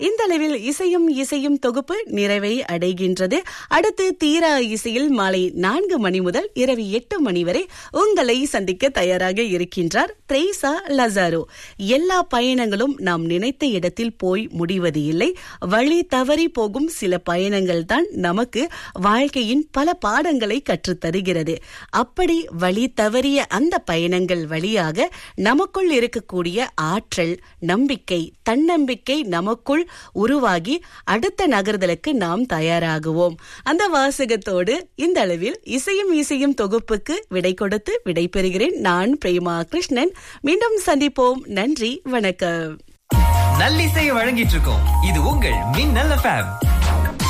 இந்த அளவில் இசையும் இசையும் தொகுப்பு நிறைவை அடைகின்றது அடுத்து தீரா இசையில் மாலை நான்கு மணி முதல் இரவு எட்டு மணி வரை உங்களை சந்திக்க தயாராக இருக்கின்றார் த்ரேசா லசாரோ எல்லா பயணங்களும் நாம் நினைத்த இடத்தில் போய் முடிவது இல்லை வழி தவறி போகும் சில பயணங்கள் தான் நமக்கு வாழ்க்கையின் பல பாடங்களை கற்றுத் தருகிறது அப்படி வழி தவறிய அந்த பயணங்கள் வழியாக நமக்குள் இருக்கக்கூடிய ஆற்றல் நம்பிக்கை தன்னம்பிக்கை நமக்குள் உருவாகி அடுத்த நகர்தலுக்கு நாம் தயாராகுவோம் அந்த வாசகத்தோடு இந்த அளவில் இசையும் இசையும் தொகுப்புக்கு விடை கொடுத்து விடை பெறுகிறேன் நான் பிரேமா கிருஷ்ணன் மீண்டும் சந்திப்போம் நன்றி வணக்கம் நல்லிசையை வழங்கிட்டு இருக்கோம் இது உங்கள் மின்னல் எஃப்எம்